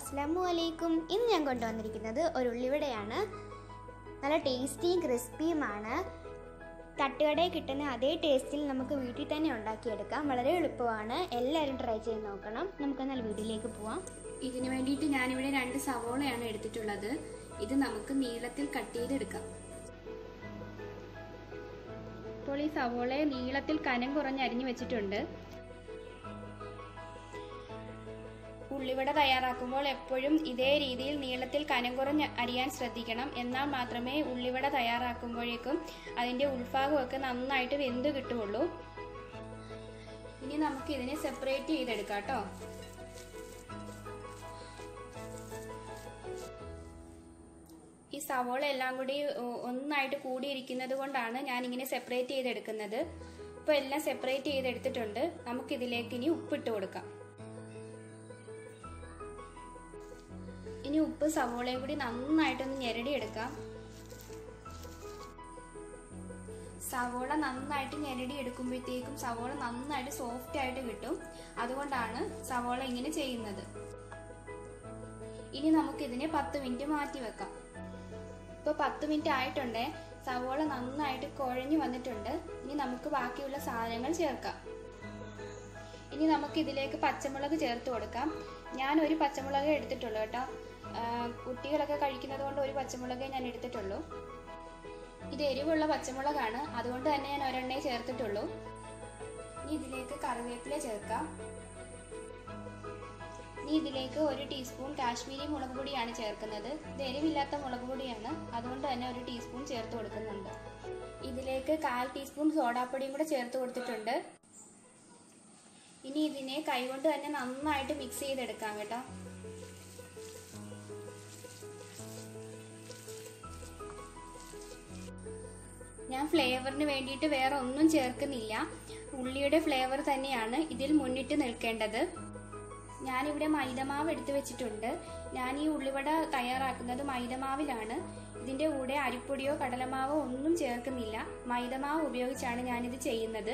അസ്സാമു അലൈക്കും ഇന്ന് ഞാൻ കൊണ്ടുവന്നിരിക്കുന്നത് ഒരു ഉള്ളിവടയാണ് നല്ല ടേസ്റ്റിയും ക്രിസ്പിയുമാണ് തട്ടുകടയിൽ കിട്ടുന്ന അതേ ടേസ്റ്റിൽ നമുക്ക് വീട്ടിൽ തന്നെ ഉണ്ടാക്കിയെടുക്കാം വളരെ എളുപ്പമാണ് എല്ലാവരും ട്രൈ ചെയ്ത് നോക്കണം നമുക്ക് എന്നാൽ വീട്ടിലേക്ക് പോവാം ഇതിനു വേണ്ടിയിട്ട് ഞാനിവിടെ രണ്ട് സവോളയാണ് എടുത്തിട്ടുള്ളത് ഇത് നമുക്ക് നീളത്തിൽ കട്ട് ചെയ്തെടുക്കാം ഇപ്പോൾ ഈ സവോളയെ നീളത്തിൽ കനം കുറഞ്ഞ് അരിഞ്ഞു വെച്ചിട്ടുണ്ട് ഉള്ളിവട തയ്യാറാക്കുമ്പോൾ എപ്പോഴും ഇതേ രീതിയിൽ നീളത്തിൽ കനം കുറഞ്ഞ് അരിയാൻ ശ്രദ്ധിക്കണം എന്നാൽ മാത്രമേ ഉള്ളിവട തയ്യാറാക്കുമ്പോഴേക്കും അതിൻ്റെ ഉൾഭാഗമൊക്കെ നന്നായിട്ട് വെന്ത് കിട്ടുകയുള്ളൂ ഇനി നമുക്ക് ഇതിനെ സെപ്പറേറ്റ് ചെയ്തെടുക്കാം കേട്ടോ ഈ സവോള എല്ലാം കൂടി ഒ- ഒന്നായിട്ട് കൂടിയിരിക്കുന്നത് കൊണ്ടാണ് ഞാൻ ഇങ്ങനെ സെപ്പറേറ്റ് ചെയ്തെടുക്കുന്നത് ഇപ്പോൾ എല്ലാം സെപ്പറേറ്റ് ചെയ്തെടുത്തിട്ടുണ്ട് നമുക്കിതിലേക്ക് ഇനി ഉപ്പിട്ട് കൊടുക്കാം ഇനി ഉപ്പ് സവോളയും കൂടി നന്നായിട്ടൊന്ന് ഞെരടിയെടുക്കാം സവോള നന്നായിട്ട് ഞെരടി എടുക്കുമ്പോഴത്തേക്കും സവോള നന്നായിട്ട് സോഫ്റ്റ് ആയിട്ട് കിട്ടും അതുകൊണ്ടാണ് സവോള ഇങ്ങനെ ചെയ്യുന്നത് ഇനി നമുക്ക് ഇതിനെ പത്ത് മിനിറ്റ് മാറ്റി വെക്കാം ഇപ്പൊ പത്ത് മിനിറ്റ് ആയിട്ടുണ്ട് സവോള നന്നായിട്ട് കുഴഞ്ഞു വന്നിട്ടുണ്ട് ഇനി നമുക്ക് ബാക്കിയുള്ള സാധനങ്ങൾ ചേർക്കാം ഇനി നമുക്ക് ഇതിലേക്ക് പച്ചമുളക് ചേർത്ത് കൊടുക്കാം ഞാൻ ഒരു പച്ചമുളക് എടുത്തിട്ടുള്ളൂ കേട്ടോ ആ, കുട്ടികളൊക്കെ കഴിക്കുന്നത് കൊണ്ട് ഒരു പച്ചമുളകേ ഞാൻ എടുത്തിട്ടുള്ളൂ ഇത് എരിവുള്ള പച്ചമുളകാണ് അതുകൊണ്ട് തന്നെ ഞാൻ ഒരെണ്ണേ ചേർത്തിട്ടുള്ളൂ ഇനി ഇതിലേക്ക് കറിവേപ്പില ചേർക്കാം ഇനി ഇതിലേക്ക് ഒരു ടീസ്പൂൺ കാശ്മീരി മുളക് പൊടിയാണ് ചേർക്കുന്നത് ഇത് എരിവില്ലാത്ത മുളക് പൊടിയാണ് അതുകൊണ്ട് തന്നെ ഒരു ടീസ്പൂൺ ചേർത്ത് കൊടുക്കുന്നുണ്ട് ഇതിലേക്ക് കാൽ ടീസ്പൂൺ സോഡാപ്പൊടിയും കൂടെ ചേർത്ത് കൊടുത്തിട്ടുണ്ട് ഇനി ഇതിനെ കൈകൊണ്ട് തന്നെ നന്നായിട്ട് മിക്സ് ചെയ്തെടുക്കാം കേട്ടോ ഞാൻ ഫ്ലേവറിന് വേണ്ടിയിട്ട് വേറെ ഒന്നും ചേർക്കുന്നില്ല ഉള്ളിയുടെ ഫ്ലേവർ തന്നെയാണ് ഇതിൽ മുന്നിട്ട് നിൽക്കേണ്ടത് ഞാനിവിടെ മൈദമാവ് എടുത്തു വെച്ചിട്ടുണ്ട് ഞാൻ ഈ ഉള്ളിവട തയ്യാറാക്കുന്നത് മൈദമാവിലാണ് ഇതിൻ്റെ കൂടെ അരിപ്പൊടിയോ കടലമാവോ ഒന്നും ചേർക്കുന്നില്ല മൈദമാവ് ഉപയോഗിച്ചാണ് ഞാനിത് ചെയ്യുന്നത്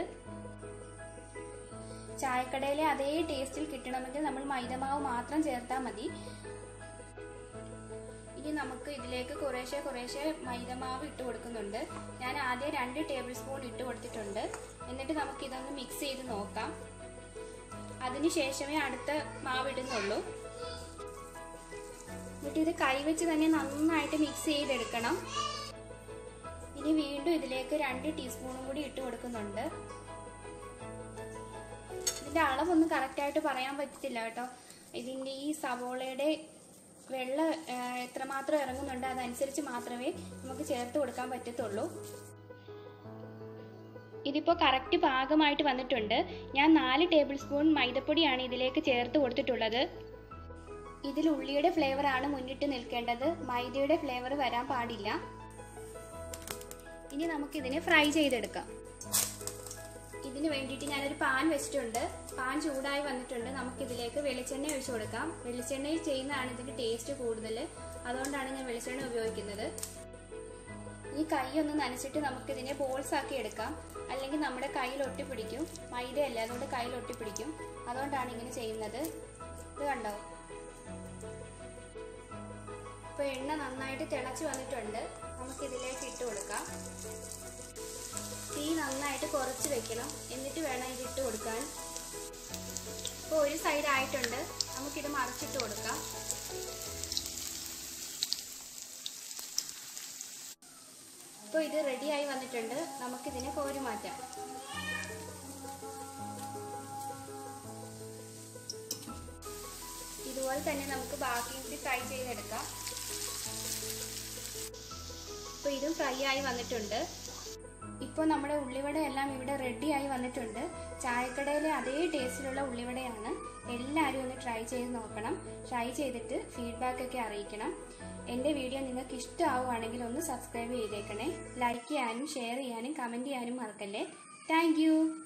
ചായക്കടയിലെ അതേ ടേസ്റ്റിൽ കിട്ടണമെങ്കിൽ നമ്മൾ മൈദമാവ് മാത്രം ചേർത്താൽ മതി ഇനി നമുക്ക് ഇതിലേക്ക് കുറേശ്ശെ കുറേശ്ശെ മൈദമാവ് ഇട്ട് കൊടുക്കുന്നുണ്ട് ഞാൻ ആദ്യം രണ്ട് ടേബിൾ സ്പൂൺ ഇട്ട് കൊടുത്തിട്ടുണ്ട് എന്നിട്ട് നമുക്ക് ഇതൊന്ന് മിക്സ് ചെയ്ത് നോക്കാം അതിനുശേഷമേ അടുത്ത മാവ് ഇടുന്നുള്ളൂ എന്നിട്ട് ഇത് കൈവച്ച് തന്നെ നന്നായിട്ട് മിക്സ് ചെയ്തെടുക്കണം ഇനി വീണ്ടും ഇതിലേക്ക് രണ്ട് ടീസ്പൂണും കൂടി ഇട്ട് കൊടുക്കുന്നുണ്ട് ഇതിന്റെ അളവൊന്നും കറക്റ്റായിട്ട് പറയാൻ പറ്റത്തില്ല കേട്ടോ ഇതിന്റെ ഈ സവോളയുടെ വെള്ളം ആ, എത്രമാത്രം ഇറങ്ങുന്നുണ്ട് അതനുസരിച്ച് മാത്രമേ നമുക്ക് ചേർത്ത് കൊടുക്കാൻ പറ്റത്തുള്ളൂ ഇതിപ്പോൾ കറക്റ്റ് പാകമായിട്ട് വന്നിട്ടുണ്ട് ഞാൻ നാല് ടേബിൾ സ്പൂൺ മൈദപ്പൊടിയാണ് ഇതിലേക്ക് ചേർത്ത് കൊടുത്തിട്ടുള്ളത് ഇതിൽ ഉള്ളിയുടെ ഫ്ലേവർ ആണ് മുന്നിട്ട് നിൽക്കേണ്ടത് മൈദയുടെ ഫ്ലേവർ വരാൻ പാടില്ല ഇനി നമുക്കിതിനെ ഫ്രൈ ചെയ്തെടുക്കാം ഇതിന് വേണ്ടിയിട്ട് ഞാനൊരു പാൻ വെച്ചിട്ടുണ്ട് പാൻ ചൂടായി വന്നിട്ടുണ്ട് നമുക്കിതിലേക്ക് വെളിച്ചെണ്ണ ഒഴിച്ചു കൊടുക്കാം വെളിച്ചെണ്ണയിൽ ചെയ്യുന്നതാണ് ഇതിന്റെ ടേസ്റ്റ് കൂടുതൽ അതുകൊണ്ടാണ് ഞാൻ വെളിച്ചെണ്ണ ഉപയോഗിക്കുന്നത് ഈ കൈ ഒന്ന് നനച്ചിട്ട് നമുക്കിതിനെ ബോൾസ് ആക്കി എടുക്കാം അല്ലെങ്കിൽ നമ്മുടെ കയ്യിൽ ഒട്ടിപ്പിടിക്കും മൈദയല്ല അതുകൊണ്ട് കയ്യിൽ ഒട്ടിപ്പിടിക്കും അതുകൊണ്ടാണ് ഇങ്ങനെ ചെയ്യുന്നത് ഇത് കണ്ടോ ഇപ്പൊ എണ്ണ നന്നായിട്ട് തിളച്ച് വന്നിട്ടുണ്ട് നമുക്കിതിലേക്ക് ഇട്ട് കൊടുക്കാം തീ നന്നായിട്ട് കുറച്ച് വെക്കണം എന്നിട്ട് വേണം ഇത് ഇട്ട് കൊടുക്കാൻ ഇപ്പോൾ ഒരു സൈഡ് ആയിട്ടുണ്ട് നമുക്കിത് മറിച്ചിട്ട് കൊടുക്കാം ഇപ്പോൾ ഇത് റെഡിയായി വന്നിട്ടുണ്ട് നമുക്കിതിനെ കോരി മാറ്റാം ഇതുപോലെ തന്നെ നമുക്ക് ബാക്കി കൂടി ഫ്രൈ ചെയ്തെടുക്കാം ഇപ്പോൾ ഇതും ഫ്രൈ ആയി വന്നിട്ടുണ്ട് ഇപ്പോൾ നമ്മുടെ ഉള്ളിവട എല്ലാം ഇവിടെ റെഡി ആയി വന്നിട്ടുണ്ട് ചായക്കടയിലെ അതേ ടേസ്റ്റിലുള്ള ഉള്ളിവടയാണ് എല്ലാവരും ഒന്ന് ട്രൈ ചെയ്ത് നോക്കണം ട്രൈ ചെയ്തിട്ട് ഫീഡ്ബാക്ക് ഒക്കെ അറിയിക്കണം എൻ്റെ വീഡിയോ നിങ്ങൾക്ക് ഇഷ്ടമാവുകയാണെങ്കിൽ ഒന്ന് സബ്സ്ക്രൈബ് ചെയ്തേക്കണേ ലൈക്ക് ചെയ്യാനും ഷെയർ ചെയ്യാനും കമൻറ്റ് ചെയ്യാനും മറക്കല്ലേ താങ്ക്